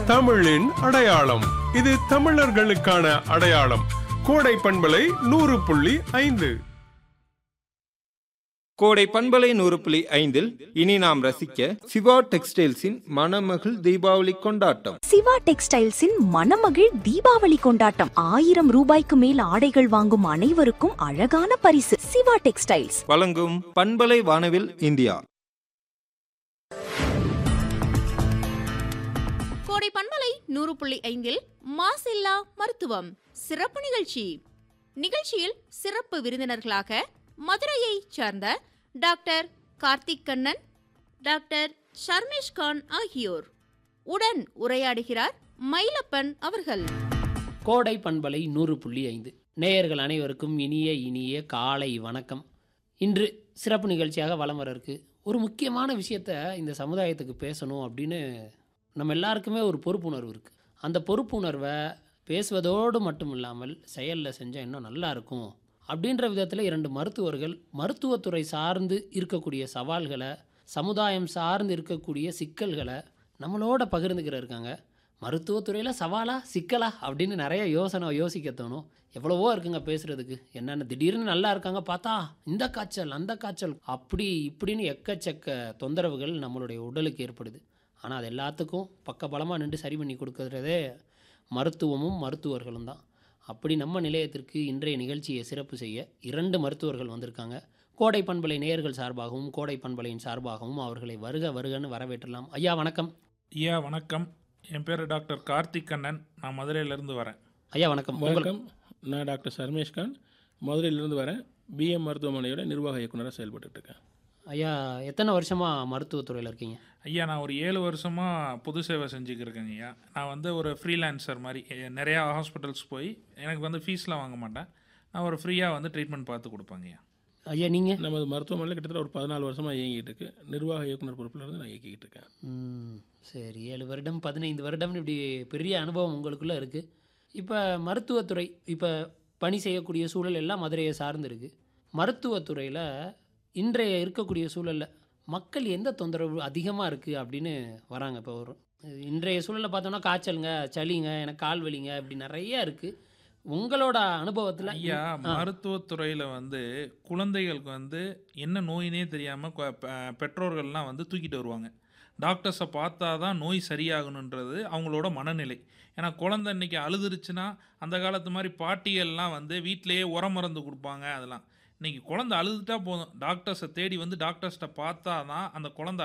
தமிழின் அடையாளம் இது தமிழர்களுக்கான அடையாளம் கோடை பண்பலை நூறு புள்ளி ஐந்து கோடை பண்பலை நூறு புள்ளி ஐந்தில் இனி நாம் ரசிக்க சிவா டெக்ஸ்டைல்ஸின் மணமகள் தீபாவளி கொண்டாட்டம் சிவா டெக்ஸ்டைல்ஸின் மணமகிழ் தீபாவளி கொண்டாட்டம் ஆயிரம் ரூபாய்க்கு மேல் ஆடைகள் வாங்கும் அனைவருக்கும் அழகான பரிசு சிவா டெக்ஸ்டைல்ஸ் வழங்கும் பண்பலை வானவில் இந்தியா கோடை பண்பலை நூறு புள்ளி ஐந்தில் மாசில்லா மருத்துவம் சிறப்பு நிகழ்ச்சி நிகழ்ச்சியில் சிறப்பு விருந்தினர்களாக மதுரையைச் சார்ந்த டாக்டர் கார்த்திக் கண்ணன் டாக்டர் ஷர்மேஷ் கான் ஆகியோர் உடன் உரையாடுகிறார் மயிலப்பன் அவர்கள் கோடை பண்பலை நூறு புள்ளி ஐந்து நேயர்கள் அனைவருக்கும் இனிய இனிய காலை வணக்கம் இன்று சிறப்பு நிகழ்ச்சியாக வலம் வர இருக்கு ஒரு முக்கியமான விஷயத்த இந்த சமுதாயத்துக்கு பேசணும் அப்படின்னு நம்ம எல்லாருக்குமே ஒரு பொறுப்புணர்வு இருக்குது அந்த பொறுப்புணர்வை பேசுவதோடு மட்டும் இல்லாமல் செயலில் செஞ்சால் இன்னும் நல்லா இருக்கும் அப்படின்ற விதத்தில் இரண்டு மருத்துவர்கள் மருத்துவத்துறை சார்ந்து இருக்கக்கூடிய சவால்களை சமுதாயம் சார்ந்து இருக்கக்கூடிய சிக்கல்களை நம்மளோட பகிர்ந்துக்கிற இருக்காங்க மருத்துவத்துறையில் சவாலா சிக்கலா அப்படின்னு நிறைய யோசனை யோசிக்க தோணும் எவ்வளவோ இருக்குங்க பேசுகிறதுக்கு என்னென்ன திடீர்னு நல்லா இருக்காங்க பார்த்தா இந்த காய்ச்சல் அந்த காய்ச்சல் அப்படி இப்படின்னு எக்கச்சக்க தொந்தரவுகள் நம்மளுடைய உடலுக்கு ஏற்படுது ஆனால் அது எல்லாத்துக்கும் பக்கபலமாக நின்று சரி பண்ணி கொடுக்கறதே மருத்துவமும் மருத்துவர்களும் தான் அப்படி நம்ம நிலையத்திற்கு இன்றைய நிகழ்ச்சியை சிறப்பு செய்ய இரண்டு மருத்துவர்கள் வந்திருக்காங்க கோடை பண்பலை நேயர்கள் சார்பாகவும் கோடை பண்பலையின் சார்பாகவும் அவர்களை வருக வருகன்னு வரவேற்றலாம் ஐயா வணக்கம் ஐயா வணக்கம் என் பேர் டாக்டர் கார்த்திக் கண்ணன் நான் மதுரையிலேருந்து வரேன் ஐயா வணக்கம் உங்கள் வணக்கம் நான் டாக்டர் சர்மேஷ் கான் மதுரையிலிருந்து வரேன் பிஎம் மருத்துவமனையோட நிர்வாக இயக்குனராக செயல்பட்டுட்டு இருக்கேன் ஐயா எத்தனை வருஷமாக மருத்துவத்துறையில் இருக்கீங்க ஐயா நான் ஒரு ஏழு வருஷமாக பொது சேவை செஞ்சுக்கிருக்கேங்க ஐயா நான் வந்து ஒரு ஃப்ரீலான்சர் மாதிரி எ- நிறையா ஹாஸ்பிட்டல்ஸ் போய் எனக்கு வந்து ஃபீஸ்லாம் வாங்க மாட்டேன் நான் ஒரு ஃப்ரீயாக வந்து ட்ரீட்மெண்ட் பார்த்து கொடுப்பேங்க ஐயா ஐயா நீங்கள் நமது மருத்துவமனையில் கிட்டத்தட்ட ஒரு பதினாலு வருஷமாக இயங்கிட்டு இருக்கு நிர்வாக இயக்குனர் பொறுப்பில் இருந்து நான் இயக்கிக்கிட்டு இருக்கேன் ம், சரி ஏழு வருடம் பதினைந்து வருடம்னு இப்படி பெரிய அனுபவம் உங்களுக்குள்ளே இருக்குது இப்போ மருத்துவத்துறை இப்போ பணி செய்யக்கூடிய சூழல் எல்லாம் மதுரையை சார்ந்து இருக்குது மருத்துவத்துறையில் இன்றைய இருக்கக்கூடிய சூழலில் மக்கள் எந்த தொந்தரவு அதிகமாக இருக்குது அப்படின்னு வராங்க இப்போ ஒரு இன்றைய சூழலில் பார்த்தோன்னா காய்ச்சலுங்க சளிங்க எனக்கு கால் வலிங்க இப்படி நிறைய இருக்குது உங்களோட அனுபவத்தில் ஐயா மருத்துவத்துறையில் வந்து குழந்தைகளுக்கு வந்து என்ன நோயினே தெரியாமல் பெற்றோர்கள்லாம் வந்து தூக்கிட்டு வருவாங்க டாக்டர்ஸை பார்த்தா தான் நோய் சரியாகணுன்றது அவங்களோட மனநிலை ஏன்னா குழந்தை இன்னைக்கு அழுதுருச்சுன்னா அந்த காலத்து மாதிரி பாட்டிகள்லாம் வந்து வீட்டிலேயே உரம் மருந்து கொடுப்பாங்க அதெல்லாம் இன்னைக்கு குழந்தை அழுதுட்டா போதும் டாக்டர்ஸை தேடி வந்து டாக்டர்ஸ்கிட்ட பார்த்தா தான் அந்த குழந்தை